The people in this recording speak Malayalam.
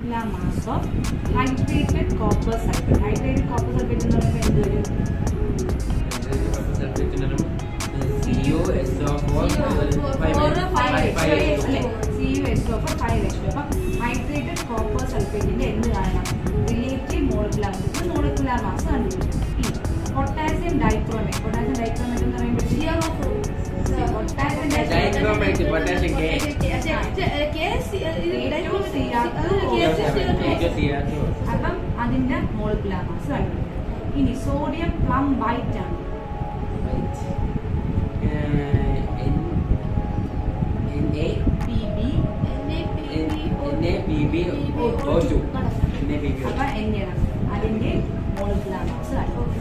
Molecular mass of hydrated copper sulphate hydrated copper sulphate എന്ന് പറയുമ്പോൾ എന്ത് വരും C U S of five H അപ്പം ഹൈഡ്രേറ്റഡ് കോപ്പർ സൾഫേറ്റിന്റെ എന്ത് കാണണം relative molecular mass molecular mass കണ്ടുപിടിക്കും പൊട്ടാസ്യം ഡൈക്രോമേറ്റ് പൊട്ടാസ്യം ഡൈക്രോമേറ്റ് എന്ന് പറയുമ്പോൾ പൊട്ടാസ്യം Dichromate, potassium K. അപ്പം അതിന്റെ മോളിക്കുലാർ മാസ് കണ്ടുപിടിക്കും ഇനി സോഡിയം പ്ലം വൈറ്റ് ആണ് പി ബി അപ്പൊ എന്നെയാണ് അതിന്റെ മോളിക്കുലാർ മാസ് കണ്ടുപിടിക്കും